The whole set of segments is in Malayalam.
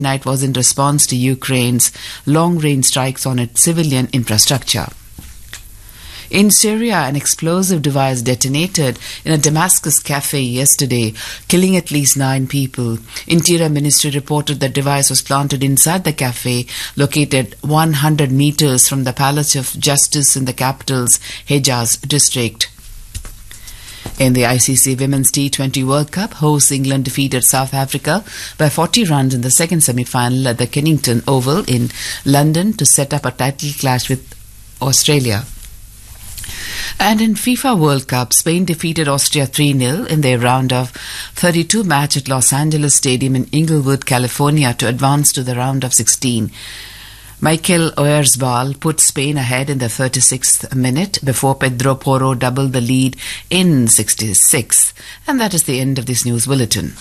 night was in response to Ukraine's long range strikes on its civilian infrastructure. In Syria, an explosive device detonated in a Damascus cafe yesterday, killing at least nine people. Interior Ministry reported the device was planted inside the cafe, located 100 meters from the Palace of Justice in the capital's Hejaz district. In the ICC Women's T20 World Cup, hosts England defeated South Africa by 40 runs in the second semi-final at the Kennington Oval in London to set up a title clash with Australia. And in FIFA World Cup, Spain defeated Austria 3-0 in their round of 32 match at Los Angeles Stadium in Inglewood, California to advance to the round of 16. Michael Oyarzabal put Spain ahead in the 36th minute before Pedro Porro doubled the lead in 66. And that is the end of this news bulletin.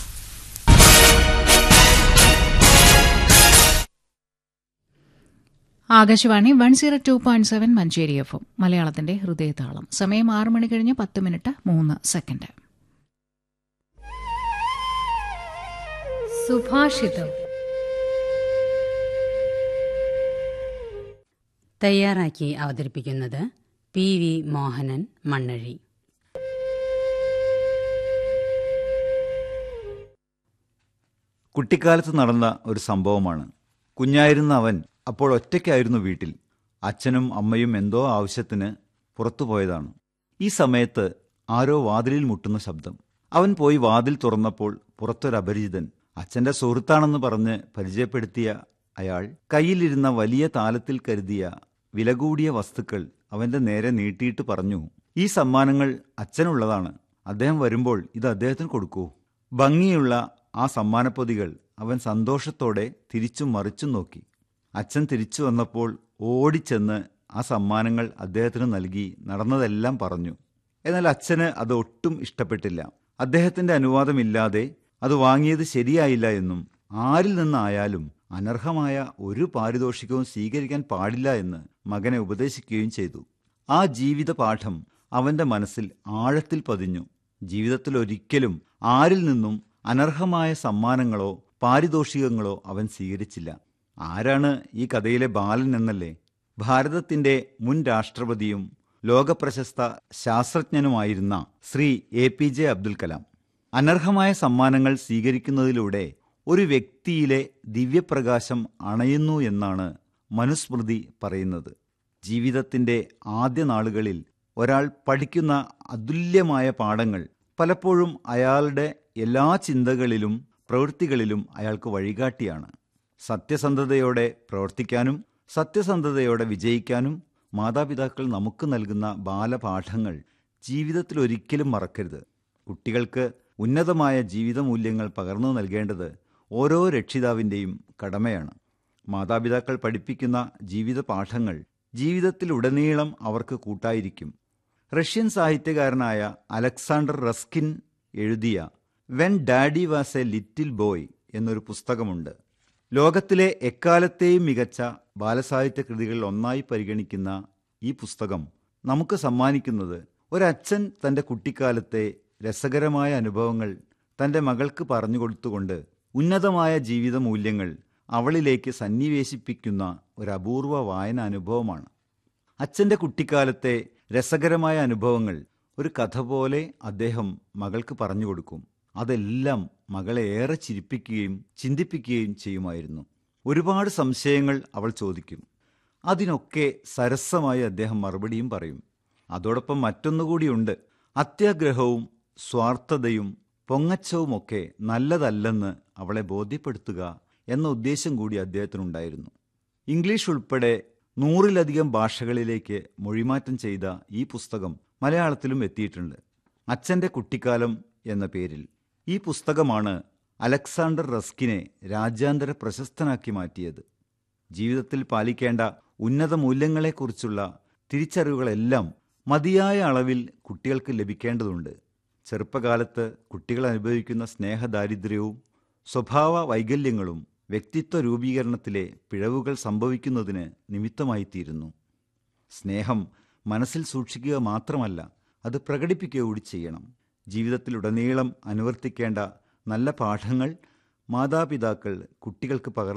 Akashvani one zero two point seven Manjeri FM എം മലയാളത്തിന്റെ ഹൃദയതാളം സമയം ആറ് മണി കഴിഞ്ഞ് പത്ത് മിനിറ്റ് മൂന്ന് സെക്കൻഡ് സുഭാഷിതം തയ്യാറാക്കി അവതരിപ്പിക്കുന്നത് പി വി മോഹനൻ മണ്ണഴി കുട്ടിക്കാലത്ത് നടന്ന ഒരു സംഭവമാണ് കുഞ്ഞായിരുന്ന അവൻ അപ്പോൾ ഒറ്റയ്ക്കായിരുന്നു വീട്ടിൽ അച്ഛനും അമ്മയും എന്തോ ആവശ്യത്തിന് പുറത്തു പോയതാണ് ഈ സമയത്ത് ആരോ വാതിലിൽ മുട്ടുന്ന ശബ്ദം അവൻ പോയി വാതിൽ തുറന്നപ്പോൾ പുറത്തൊരു അപരിചിതൻ അച്ഛന്റെ സുഹൃത്താണെന്ന് പറഞ്ഞ് പരിചയപ്പെടുത്തിയ അയാൾ കയ്യിലിരുന്ന വലിയ താലത്തിൽ കരുതിയ വില കൂടിയ വസ്തുക്കൾ അവന്റെ നേരെ നീട്ടിയിട്ട് പറഞ്ഞു ഈ സമ്മാനങ്ങൾ അച്ഛനുള്ളതാണ് അദ്ദേഹം വരുമ്പോൾ ഇത് അദ്ദേഹത്തിന് കൊടുക്കൂ ഭംഗിയുള്ള ആ സമ്മാനപ്പൊതികൾ അവൻ സന്തോഷത്തോടെ തിരിച്ചും മറിച്ചും നോക്കി അച്ഛൻ തിരിച്ചു വന്നപ്പോൾ ഓടിച്ചെന്ന് ആ സമ്മാനങ്ങൾ അദ്ദേഹത്തിന് നൽകി നടന്നതെല്ലാം പറഞ്ഞു എന്നാൽ അച്ഛന് അത് ഒട്ടും ഇഷ്ടപ്പെട്ടില്ല അദ്ദേഹത്തിന്റെ അനുവാദമില്ലാതെ അത് വാങ്ങിയത് ശരിയായില്ല എന്നും ആരിൽ നിന്നായാലും അനർഹമായ ഒരു പാരിതോഷികവും സ്വീകരിക്കാൻ പാടില്ല എന്ന് മകനെ ഉപദേശിക്കുകയും ചെയ്തു ആ ജീവിത പാഠം അവന്റെ മനസ്സിൽ ആഴത്തിൽ പതിഞ്ഞു ജീവിതത്തിൽ ഒരിക്കലും ആരിൽ നിന്നും അനർഹമായ സമ്മാനങ്ങളോ പാരിതോഷികങ്ങളോ അവൻ സ്വീകരിച്ചില്ല ആരാണ് ഈ കഥയിലെ ബാലൻ എന്നല്ലേ ഭാരതത്തിന്റെ മുൻ രാഷ്ട്രപതിയും ലോകപ്രശസ്ത ശാസ്ത്രജ്ഞനുമായിരുന്ന Shri A P J Abdul Kalam അനർഹമായ സമ്മാനങ്ങൾ സ്വീകരിക്കുന്നതിലൂടെ ഒരു വ്യക്തിയിലെ ദിവ്യപ്രകാശം അണയുന്നു എന്നാണ് മനുസ്മൃതി പറയുന്നത് ജീവിതത്തിന്റെ ആദ്യ നാളുകളിൽ ഒരാൾ പഠിക്കുന്ന അതുല്യമായ പാഠങ്ങൾ പലപ്പോഴും അയാളുടെ എല്ലാ ചിന്തകളിലും പ്രവൃത്തികളിലും അയാൾക്ക് വഴികാട്ടിയാണ് സത്യസന്ധതയോടെ പ്രവർത്തിക്കാനും സത്യസന്ധതയോടെ വിജയിക്കാനും മാതാപിതാക്കൾ നമുക്ക് നൽകുന്ന ബാലപാഠങ്ങൾ ജീവിതത്തിൽ ഒരിക്കലും മറക്കരുത് കുട്ടികൾക്ക് ഉന്നതമായ ജീവിത മൂല്യങ്ങൾ പകർന്നു നൽകേണ്ടത് ഓരോ രക്ഷിതാവിൻ്റെയും കടമയാണ് മാതാപിതാക്കൾ പഠിപ്പിക്കുന്ന ജീവിത പാഠങ്ങൾ ജീവിതത്തിലുടനീളം അവർക്ക് കൂട്ടായിരിക്കും റഷ്യൻ സാഹിത്യകാരനായ അലക്സാണ്ടർ റസ്കിൻ എഴുതിയ when daddy was a little boy എന്നൊരു പുസ്തകമുണ്ട് ലോകത്തിലെ എക്കാലത്തെയും മികച്ച ബാലസാഹിത്യ കൃതികളിൽ ഒന്നായി പരിഗണിക്കുന്ന ഈ പുസ്തകം നമുക്ക് സമ്മാനിക്കുന്നത് ഒരച്ഛൻ തൻ്റെ കുട്ടിക്കാലത്തെ രസകരമായ അനുഭവങ്ങൾ തൻ്റെ മകൾക്ക് പറഞ്ഞു കൊടുത്തുകൊണ്ട് ഉന്നതമായ ജീവിത മൂല്യങ്ങൾ അവളിലേക്ക് സന്നിവേശിപ്പിക്കുന്ന ഒരു അപൂർവ വായന അനുഭവമാണ് അച്ഛൻ്റെ കുട്ടിക്കാലത്തെ രസകരമായ അനുഭവങ്ങൾ ഒരു കഥ പോലെ അദ്ദേഹം മകൾക്ക് പറഞ്ഞു കൊടുക്കും അതെല്ലാം മകളെ ഏറെ ചിരിപ്പിക്കുകയും ചിന്തിപ്പിക്കുകയും ചെയ്യുമായിരുന്നു ഒരുപാട് സംശയങ്ങൾ അവൾ ചോദിക്കും അതിനൊക്കെ സരസമായി അദ്ദേഹം മറുപടിയും പറയും അതോടൊപ്പം മറ്റൊന്നുകൂടിയുണ്ട് അത്യാഗ്രഹവും സ്വാർത്ഥതയും പൊങ്ങച്ചവുമൊക്കെ നല്ലതല്ലെന്ന് അവളെ ബോധ്യപ്പെടുത്തുക എന്ന ഉദ്ദേശം കൂടി അദ്ദേഹത്തിനുണ്ടായിരുന്നു ഇംഗ്ലീഷ് ഉൾപ്പെടെ നൂറിലധികം ഭാഷകളിലേക്ക് മൊഴിമാറ്റം ചെയ്ത ഈ പുസ്തകം മലയാളത്തിലും എത്തിയിട്ടുണ്ട് അച്ഛൻ്റെ കുട്ടിക്കാലം എന്ന പേരിൽ ഈ പുസ്തകമാണ് അലക്സാണ്ടർ റസ്കിനെ രാജ്യാന്തര പ്രശസ്തനാക്കി മാറ്റിയത് ജീവിതത്തിൽ പാലിക്കേണ്ട ഉന്നത മൂല്യങ്ങളെക്കുറിച്ചുള്ള തിരിച്ചറിവുകളെല്ലാം മതിയായ അളവിൽ കുട്ടികൾക്ക് ലഭിക്കേണ്ടതുണ്ട് ചെറുപ്പകാലത്ത് കുട്ടികൾ അനുഭവിക്കുന്ന സ്നേഹദാരിദ്ര്യവും സ്വഭാവ വൈകല്യങ്ങളും വ്യക്തിത്വ രൂപീകരണത്തിലെ പിഴവുകൾ സംഭവിക്കുന്നതിന് നിമിത്തമായിത്തീരുന്നു സ്നേഹം മനസ്സിൽ സൂക്ഷിക്കുക മാത്രമല്ല അത് പ്രകടിപ്പിക്കുക കൂടി ചെയ്യണം ജീവിതത്തിലുടനീളം അനുവർത്തിക്കേണ്ട നല്ല പാഠങ്ങൾ മാതാപിതാക്കൾ കുട്ടികൾക്ക് പകർന്നു